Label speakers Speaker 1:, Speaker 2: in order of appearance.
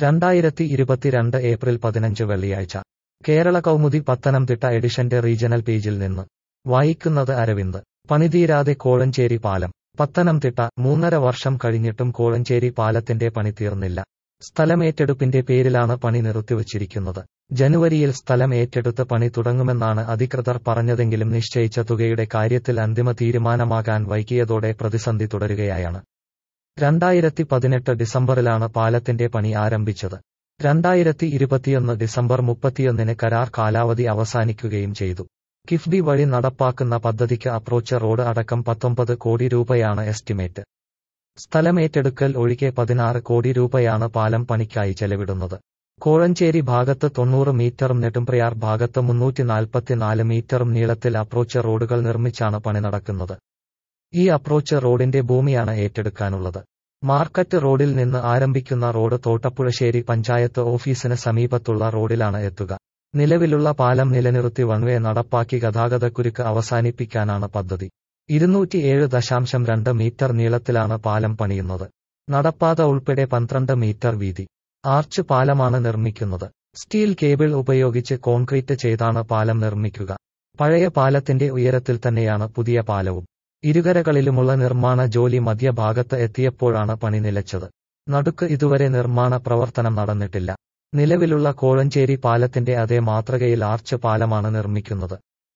Speaker 1: രണ്ടായിരത്തി ഇരുപത്തിരണ്ട് ഏപ്രിൽ പതിനഞ്ച് വെള്ളിയാഴ്ച കേരള കൗമുദി പത്തനംതിട്ട എഡിഷന്റെ റീജണൽ പേജിൽ നിന്ന് വായിക്കുന്നത് അരവിന്ദ് പണിതീരാതെ കോഴഞ്ചേരി പാലം പത്തനംതിട്ട മൂന്നര വർഷം കഴിഞ്ഞിട്ടും കോഴഞ്ചേരി പാലത്തിന്റെ പണി തീർന്നില്ല സ്ഥലമേറ്റെടുപ്പിന്റെ പേരിലാണ് പണി നിർത്തിവച്ചിരിക്കുന്നത് ജനുവരിയിൽ സ്ഥലം ഏറ്റെടുത്ത് പണി തുടങ്ങുമെന്നാണ് അധികൃതർ പറഞ്ഞതെങ്കിലും നിശ്ചയിച്ച തുകയുടെ കാര്യത്തിൽ അന്തിമ തീരുമാനമാകാൻ വൈകിയതോടെ പ്രതിസന്ധി തുടരുകയാണ് രണ്ടായിരത്തി പതിനെട്ട് ഡിസംബറിലാണ് പാലത്തിന്റെ പണി ആരംഭിച്ചത് രണ്ടായിരത്തി ഇരുപത്തിയൊന്ന് ഡിസംബർ മുപ്പത്തിയൊന്നിന് കരാർ കാലാവധി അവസാനിക്കുകയും ചെയ്തു കിഫ്ബി വഴി നടപ്പാക്കുന്ന പദ്ധതിക്ക് അപ്രോച്ച് റോഡ് അടക്കം പത്തൊമ്പത് കോടി രൂപയാണ് എസ്റ്റിമേറ്റ് സ്ഥലമേറ്റെടുക്കൽ ഒഴികെ പതിനാറ് കോടി രൂപയാണ് പാലം പണിക്കായി ചെലവിടുന്നത് കോഴഞ്ചേരി ഭാഗത്ത് തൊണ്ണൂറ് മീറ്ററും നെടുംപ്രയാർ ഭാഗത്ത് മുന്നൂറ്റി നാൽപ്പത്തിനാല് മീറ്ററും നീളത്തിൽ അപ്രോച്ച് റോഡുകൾ നിർമ്മിച്ചാണ് പണി നടക്കുന്നത് ഈ അപ്രോച്ച് റോഡിന്റെ ഭൂമിയാണ് ഏറ്റെടുക്കാനുള്ളത് മാർക്കറ്റ് റോഡിൽ നിന്ന് ആരംഭിക്കുന്ന റോഡ് തോട്ടപ്പുഴശ്ശേരി പഞ്ചായത്ത് ഓഫീസിന് സമീപത്തുള്ള റോഡിലാണ് എത്തുക നിലവിലുള്ള പാലം നിലനിർത്തി വൺവേ നടപ്പാക്കി ഗതാഗതക്കുരുക്ക് അവസാനിപ്പിക്കാനാണ് പദ്ധതി ഇരുന്നൂറ്റിയേഴ് ദശാംശം രണ്ട് മീറ്റർ നീളത്തിലാണ് പാലം പണിയുന്നത് നടപ്പാത ഉൾപ്പെടെ പന്ത്രണ്ട് മീറ്റർ വീതി ആർച്ച് പാലമാണ് നിർമ്മിക്കുന്നത് സ്റ്റീൽ കേബിൾ ഉപയോഗിച്ച് കോൺക്രീറ്റ് ചെയ്താണ് പാലം നിർമ്മിക്കുക പഴയ പാലത്തിന്റെ ഉയരത്തിൽ തന്നെയാണ് പുതിയ പാലവും ഇരുകരകളിലുമുള്ള നിർമ്മാണ ജോലി മധ്യഭാഗത്ത് എത്തിയപ്പോഴാണ് പണി നിലച്ചത് നടുക്ക് ഇതുവരെ നിർമ്മാണ പ്രവർത്തനം നടന്നിട്ടില്ല നിലവിലുള്ള കോഴഞ്ചേരി പാലത്തിന്റെ അതേ മാതൃകയിൽ ആർച്ച് പാലമാണ് നിർമ്മിക്കുന്നത്